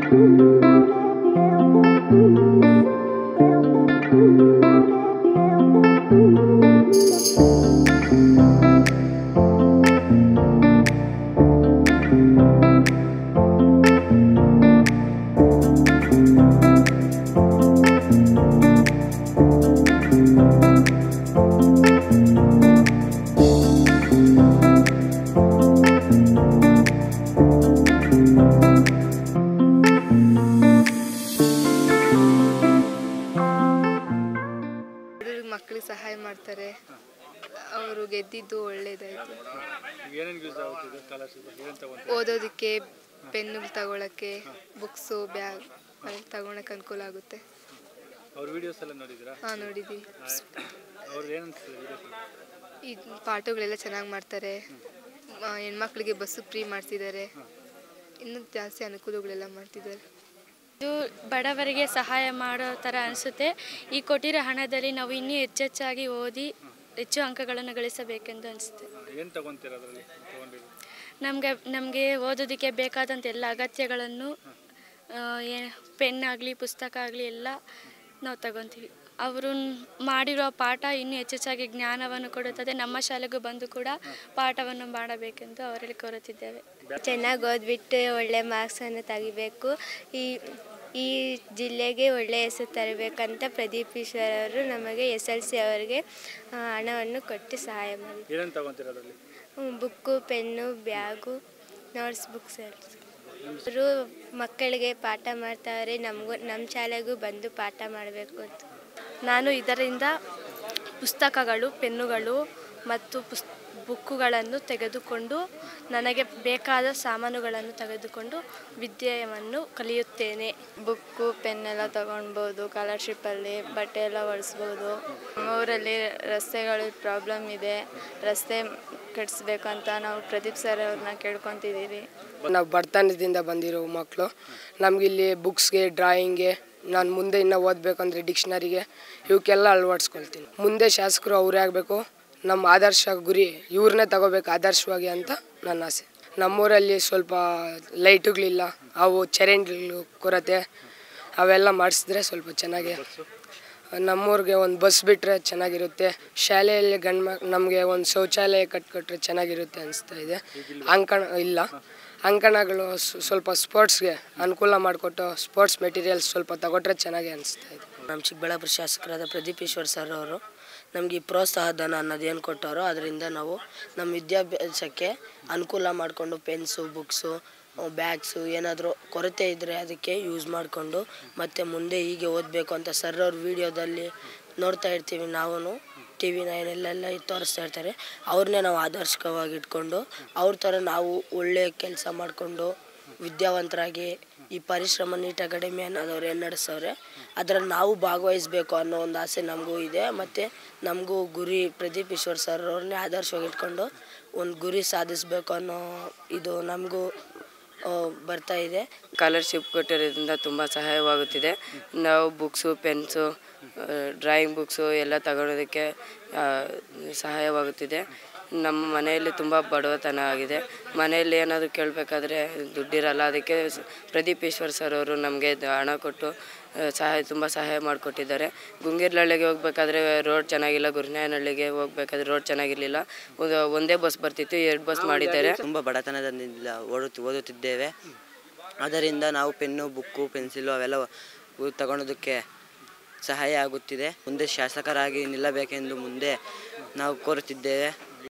ಹುಡುಗರಿಗೆ ಮಕ್ಕಳಿಗೆ ಸಹಾಯ ಮಾಡ್ತಾರೆ ಅವರು ಗೆದ್ದಿದ್ದು ಒಳ್ಳೇದಾಯಿತು ಏನೇನು ಯೂಸ್ ಆಗುತ್ತೆ ಇದು ಸ್ಕಾಲರ್ಶಿಪ್ ಏನು ತಗೊಂತೀವಿ ಓದೋದಕ್ಕೆ ಪೆನ್ನು ತಗೊಳಕ್ಕೆ ಬುಕ್ಸು ಬ್ಯಾಗ್ ಅಲ್ಲಿ ತಗೊಳಕ್ಕೆ ಅನುಕೂಲ ಆಗುತ್ತೆ ಅವ್ರ ವೀಡಿಯೋಸ್ ಎಲ್ಲ ನೋಡಿದ್ದೀರಾ ಹಾಂ ನೋಡಿದ್ದೀವಿ ಅವ್ರು ಏನು ಅನಿಸ್ತದೆ ವೀಡಿಯೋಸ್ ಈ ಪಾಠಗಳೆಲ್ಲ ಚೆನ್ನಾಗಿ ಮಾಡ್ತಾರೆ ಆ, ಹೆಣ್ಮಕ್ಳಿಗೆ ಬಸ್ಸು ಫ್ರೀ ಮಾಡ್ತಿದ್ದಾರೆ ಇನ್ನೂ ಜಾಸ್ತಿ ಅನುಕೂಲಗಳೆಲ್ಲ ಮಾಡ್ತಿದ್ದಾರೆ ಇದು ಬಡವರಿಗೆ ಸಹಾಯ ಮಾಡೋ ಥರ ಅನಿಸುತ್ತೆ ಈ ಕೊಟ್ಟಿರೋ ಹಣದಲ್ಲಿ ನಾವು ಇನ್ನೂ ಹೆಚ್ಚೆಚ್ಚಾಗಿ ಓದಿ ಹೆಚ್ಚು ಅಂಕಗಳನ್ನು ಗಳಿಸಬೇಕೆಂದು ಅನಿಸುತ್ತೆ ಏನು ತಗೊಂತೀರ ಅದರಲ್ಲಿ ತೊಗೊಂಡಿದ್ದು ನಮಗೆ ನಮಗೆ ಓದೋದಕ್ಕೆ ಬೇಕಾದಂಥ ಎಲ್ಲ ಅಗತ್ಯಗಳನ್ನು ಏನು ಪೆನ್ ಆಗಲಿ ಪುಸ್ತಕ ಆಗಲಿ ಎಲ್ಲ ನಾವು ತಗೊತೀವಿ ಅವರು ಮಾಡಿರೋ ಪಾಠ ಇನ್ನೂ ಹೆಚ್ಚೆಚ್ಚಾಗಿ ಜ್ಞಾನವನ್ನು ಕೊಡುತ್ತದೆ ನಮ್ಮ ಶಾಲೆಗೂ ಬಂದು ಕೂಡ ಪಾಠವನ್ನು ಮಾಡಬೇಕೆಂದು ಅವರಲ್ಲಿ ಕೋರುತ್ತಿದ್ದೇವೆ ಚೆನ್ನಾಗಿ ಓದ್ಬಿಟ್ಟು ಒಳ್ಳೆ ಮಾರ್ಕ್ಸನ್ನು ತೆಗಿಬೇಕು ಈ ಈ ಜಿಲ್ಲೆಗೆ ಒಳ್ಳೆ ಹೆಸರು ತರಬೇಕಂತ ಪ್ರದೀಪ್ ಈಶ್ವರ್ ಅವರು ನಮಗೆ ಎಸ್ ಎಲ್ ಸಿ ಅವರಿಗೆ ಆ, ಹಣವನ್ನು ಕೊಟ್ಟು ಸಹಾಯ ಮಾಡಿ ಏನೇನು ತಗೊಂತೀರ ಅದರಲ್ಲಿ book pen bag notes books ಅವರು ಮಕ್ಕಳಿಗೆ ಪಾಠ ಮಾಡ್ತಾವ್ರೆ ನಮಗೂ ನಮ್ಮ ಶಾಲೆಗೂ ಬಂದು ಪಾಠ ಮಾಡಬೇಕು ಅಂತ ನಾನು ಇದರಿಂದ ಪುಸ್ತಕಗಳು ಪೆನ್ನುಗಳು ಮತ್ತು ಪುಸ್ ಬುಕ್ಕುಗಳನ್ನು ತೆಗೆದುಕೊಂಡು ನನಗೆ ಬೇಕಾದ ಸಾಮಾನುಗಳನ್ನು ತೆಗೆದುಕೊಂಡು ವಿದ್ಯೆಯನ್ನು ಕಲಿಯುತ್ತೇನೆ ಬುಕ್ಕು ಪೆನ್ನೆಲ್ಲ ತಗೊಳ್ಬೋದು ಸ್ಕಾಲರ್ಶಿಪ್ಪಲ್ಲಿ ಬಟ್ಟೆ ಎಲ್ಲ ಒರೆಸ್ಬೋದು ಊರಲ್ಲಿ ರಸ್ತೆಗಳು ಪ್ರಾಬ್ಲಮ್ ಇದೆ ರಸ್ತೆ ಕೆಡಿಸ್ಬೇಕಂತ ನಾವು ಪ್ರದೀಪ್ ಸರ್ ಅವ್ರನ್ನ ಕೇಳ್ಕೊತಿದ್ದೀವಿ ನಾವು ಬಡತನದಿಂದ ಬಂದಿರೋ ಮಕ್ಕಳು ನಮಗಿಲ್ಲಿ ಬುಕ್ಸ್ಗೆ ಡ್ರಾಯಿಂಗ್ಗೆ ನಾನು ಮುಂದೆ ಇನ್ನೂ ಓದಬೇಕಂದ್ರೆ ಡಿಕ್ಷನರಿಗೆ ಇವಕ್ಕೆಲ್ಲ ಅಳವಡಿಸ್ಕೊಳ್ತೀನಿ ಮುಂದೆ ಶಾಸಕರು ಅವರೇ ಆಗಬೇಕು ನಮ್ಮ ಆದರ್ಶ ಗುರಿ ಇವ್ರನ್ನೇ ತಗೋಬೇಕು ಆದರ್ಶವಾಗಿ ಅಂತ ನನ್ನ ಆಸೆ ನಮ್ಮೂರಲ್ಲಿ ಸ್ವಲ್ಪ ಲೈಟುಗಳಿಲ್ಲ ಅವು ಚರಂಡಿಗಳು ಕೊರತೆ ಅವೆಲ್ಲ ಮಾಡಿಸಿದ್ರೆ ಸ್ವಲ್ಪ ಚೆನ್ನಾಗಿ ನಮ್ಮೂರಿಗೆ ಒಂದು ಬಸ್ ಬಿಟ್ಟರೆ ಚೆನ್ನಾಗಿರುತ್ತೆ ಶಾಲೆಯಲ್ಲಿ ಗಂಡು ಮಕ್ ನಮಗೆ ಒಂದು ಶೌಚಾಲಯ ಕಟ್ಕೊಟ್ರೆ ಚೆನ್ನಾಗಿರುತ್ತೆ ಅನಿಸ್ತಾ ಇದೆ ಅಂಕಣ ಇಲ್ಲ ಅಂಕಣಗಳು ಸ್ವ- ಸ್ವಲ್ಪ ಸ್ಪೋರ್ಟ್ಸ್ಗೆ ಅನುಕೂಲ ಮಾಡಿಕೊಟ್ಟು ಸ್ಪೋರ್ಟ್ಸ್ ಮೆಟೀರಿಯಲ್ಸ್ ಸ್ವಲ್ಪ ತಗೊಟ್ರೆ ಚೆನ್ನಾಗಿ ಅನಿಸ್ತಾ ಇದೆ ನಮ್ಮ ಚಿಕ್ಕಬಳ್ಳಾಪುರ ಶಾಸಕರಾದ ಪ್ರದೀಪ್ ಈಶ್ವರ್ ಸರ್ ಅವರು ನಮಗೆ ಈ ಪ್ರೋತ್ಸಾಹ ಧನ ಅನ್ನೋದು ಏನು ಕೊಟ್ಟಾರೋ ಅದರಿಂದ ನಾವು ನಮ್ಮ ವಿದ್ಯಾಭ್ಯಾಸಕ್ಕೆ ಅನುಕೂಲ ಮಾಡಿಕೊಂಡು ಪೆನ್ಸು ಬುಕ್ಸು ಬ್ಯಾಗ್ಸು ಏನಾದರೂ ಕೊರತೆ ಇದ್ದರೆ ಅದಕ್ಕೆ ಯೂಸ್ ಮಾಡಿಕೊಂಡು ಮತ್ತು ಮುಂದೆ ಹೀಗೆ ಓದಬೇಕು ಅಂತ ಸರ್ ಅವ್ರ ವೀಡಿಯೋದಲ್ಲಿ ನೋಡ್ತಾ ಇರ್ತೀವಿ ನಾವು ಟಿ ವಿ ನೈನಲ್ಲೆಲ್ಲ ತೋರಿಸ್ತಾ ಇರ್ತಾರೆ ಅವ್ರನ್ನೇ ನಾವು ಆದರ್ಶಕವಾಗಿ ಇಟ್ಕೊಂಡು ಅವ್ರ ಥರ ನಾವು ಒಳ್ಳೆಯ ಕೆಲಸ ಮಾಡಿಕೊಂಡು ವಿದ್ಯಾವಂತರಾಗಿ ಈ ಪರಿಶ್ರಮ ನೀಟ್ ಅಕಾಡೆಮಿ ಅನ್ನೋದವ್ರು ಏನು ನಡೆಸವ್ರೆ ಅದರಲ್ಲಿ ನಾವು ಭಾಗವಹಿಸಬೇಕು ಅನ್ನೋ ಒಂದು ಆಸೆ ನಮಗೂ ಇದೆ ಮತ್ತು ನಮಗೂ ಗುರಿ ಪ್ರದೀಪ್ ಈಶ್ವರ್ ಸರ್ ಅವ್ರನ್ನೇ ಆದರ್ಶವಾಗಿ ಇಟ್ಕೊಂಡು ಒಂದು ಗುರಿ ಸಾಧಿಸಬೇಕು ಅನ್ನೋ ಇದು ನಮಗೂ ಬರ್ತಾ ಇದೆ ಸ್ಕಾಲರ್ಶಿಪ್ ಕೊಟ್ಟಿರೋದ್ರಿಂದ ತುಂಬ ಸಹಾಯವಾಗುತ್ತಿದೆ ನಾವು ಬುಕ್ಸು ಪೆನ್ಸು ಡ್ರಾಯಿಂಗ್ ಬುಕ್ಸು ಎಲ್ಲ ತಗೊಳೋದಕ್ಕೆ ಆ, ಸಹಾಯವಾಗುತ್ತಿದೆ ನಮ್ಮ ಮನೆಯಲ್ಲಿ ತುಂಬ ಬಡವತನ ಆಗಿದೆ ಮನೆಯಲ್ಲಿ ಏನಾದರೂ ಕೇಳಬೇಕಾದ್ರೆ ದುಡ್ಡಿರಲ್ಲ ಅದಕ್ಕೆ ಸ- ಪ್ರದೀಪ್ ಈಶ್ವರ್ ಸರ್ ಅವರು ನಮಗೆ ಹಣ ಕೊಟ್ಟು ಆ, ಸಹಾಯ ತುಂಬ ಸಹಾಯ ಮಾಡಿಕೊಟ್ಟಿದ್ದಾರೆ ಗುಂಗಿರ್ಲಹಳ್ಳಿಗೆ ಹೋಗ್ಬೇಕಾದ್ರೆ ರೋಡ್ ಚೆನ್ನಾಗಿಲ್ಲ ಗುರ್ನಾಯನಹಳ್ಳಿಗೆ ಹೋಗ್ಬೇಕಾದ್ರೆ ರೋಡ್ ಚೆನ್ನಾಗಿರಲಿಲ್ಲ ಒಂದು ಒಂದೇ ಬಸ್ ಬರ್ತಿತ್ತು ಎರಡು ಬಸ್ ಮಾಡಿದ್ದಾರೆ ತುಂಬ ಬಡತನದಿಂದ ಓಡುತ್ತಿ ಓದುತ್ತಿದ್ದೇವೆ ಅದರಿಂದ ನಾವು ಪೆನ್ನು ಬುಕ್ಕು ಪೆನ್ಸಿಲು ಅವೆಲ್ಲ ಉ- ತಗೊಳೋದಕ್ಕೆ ಸಹಾಯ ಆಗುತ್ತಿದೆ ಮುಂದೆ ಶಾಸಕರಾಗಿ ನಿಲ್ಲಬೇಕೆಂದು ಮುಂದೆ ನಾವು ಕೋರುತ್ತಿದ್ದೇವೆ